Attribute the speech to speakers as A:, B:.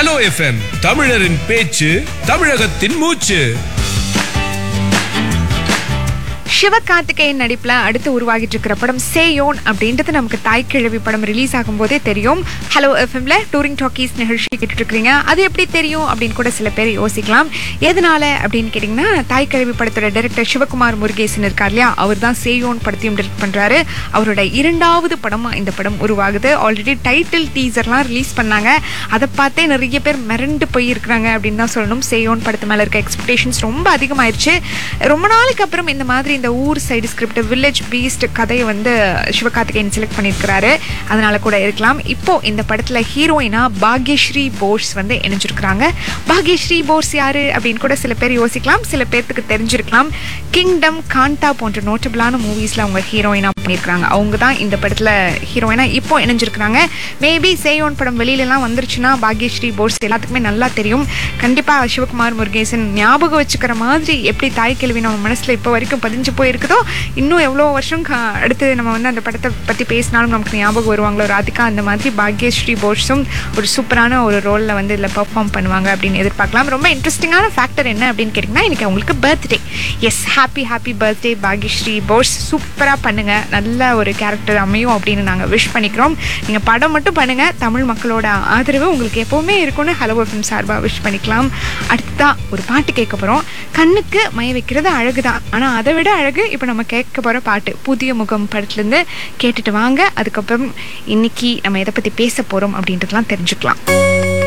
A: hello FM தமிழரின் பேச்சு தமிழகத்தின் மூச்சு
B: சிவகார்த்திகேயன் நடிப்புல அடுத்து உருவாகிட்டு இருக்கிற படம் சேயோன் அப்படின்றது நமக்கு தாய் கிழவி படம் ரிலீஸ் ஆகும் போதே தெரியும் ஹலோ எஃப்எம்ல டூரிங் டாக்கீஸ் நிகழ்ச்சி கேட்டுட்டு இருக்கீங்க அது எப்படி தெரியும் அப்படின்னு கூட சில பேர் யோசிக்கலாம் எதனால அப்படின்னு கேட்டிங்கன்னா தாய் கிழவி படத்தோட டைரக்டர் சிவகுமார் முருகேசன் இருக்கார் இல்லையா அவர் தான் சேயோன் படத்தையும் டைரக்ட் பண்றாரு அவரோட இரண்டாவது படமா இந்த படம் உருவாகுது ஆல்ரெடி டைட்டில் டீசர்லாம் ரிலீஸ் பண்ணாங்க அதை பார்த்தே நிறைய பேர் மிரண்டு போய் இருக்கிறாங்க அப்படின்னு தான் சொல்லணும் சேயோன் படத்து மேல இருக்க எக்ஸ்பெக்டேஷன்ஸ் ரொம்ப அதிகமாயிருச்சு ரொம்ப நாளைக்கு அப்புறம் இந்த மாதிரி இந்த ஊர் சைடு ஸ்கிரிப்ட் வில்லேஜ் பீஸ்ட் கதையை வந்து சிவகார்த்திகேயன் செலக்ட் பண்ணியிருக்கிறாரு அதனால கூட இருக்கலாம் இப்போ இந்த படத்துல ஹீரோயினா பாக்யஸ்ரீ போஸ் வந்து இணைஞ்சிருக்கிறாங்க பாக்யஸ்ரீ போஸ் யாரு அப்படின்னு கூட சில பேர் யோசிக்கலாம் சில பேர்த்துக்கு தெரிஞ்சிருக்கலாம் கிங்டம் காண்டா போன்ற நோட்டபிளான மூவிஸ்ல அவங்க ஹீரோயினா பண்ணியிருக்காங்க அவங்க தான் இந்த படத்துல ஹீரோயினா இப்போ இணைஞ்சிருக்கிறாங்க மேபி சேயோன் படம் வெளியிலலாம் வந்துருச்சுன்னா பாக்யஸ்ரீ போஸ் எல்லாத்துக்குமே நல்லா தெரியும் கண்டிப்பா சிவகுமார் முருகேசன் ஞாபகம் வச்சுக்கிற மாதிரி எப்படி தாய் கேள்வி நம்ம மனசுல இப்போ வரைக்கும் பதிஞ்சு போயிருக்குதோ இன்னும் எவ்வளோ வருஷம் க- அடுத்து நம்ம வந்து அந்த படத்தை பற்றி பேசினாலும் நமக்கு ஞாபகம் வருவாங்களோ ராதிகா அந்த மாதிரி பாக்யஸ்ரீ போஸும் ஒரு சூப்பரான ஒரு ரோலில் வந்து இதில் பெர்ஃபார்ம் பண்ணுவாங்க அப்படின்னு எதிர்பார்க்கலாம் ரொம்ப இன்ட்ரெஸ்டிங்கான ஃபேக்டர் என்ன அப்படின்னு கேட்டிங்கன்னா இன்னைக்கு அவங்களுக்கு birthday yes happy happy birthday Bhagyashree Bose சூப்பராக பண்ணுங்க நல்ல ஒரு கேரக்டர் அமையும் அப்படின்னு நாங்கள் விஷ் பண்ணிக்கிறோம் நீங்கள் படம் மட்டும் பண்ணுங்க தமிழ் மக்களோட ஆதரவு உங்களுக்கு எப்போவுமே இருக்கும்னு ஹலோ எஃப்எம் சார்பாக விஷ் பண்ணிக்கலாம் அடுத்ததா ஒரு பாட்டு கேட்க போகிறோம் கண்ணுக்கு மய வைக்கிறது அழகு தான் ஆனால் அதை விட அழகு இப்போ நம்ம கேட்க போகிற பாட்டு புதிய முகம் படத்துலேருந்து கேட்டுட்டு வாங்க அதுக்கப்புறம் இன்னைக்கு நம்ம எதை பற்றி பேச போகிறோம் அப்படின்றதெல்லாம் தெரிஞ்சுக்கலாம்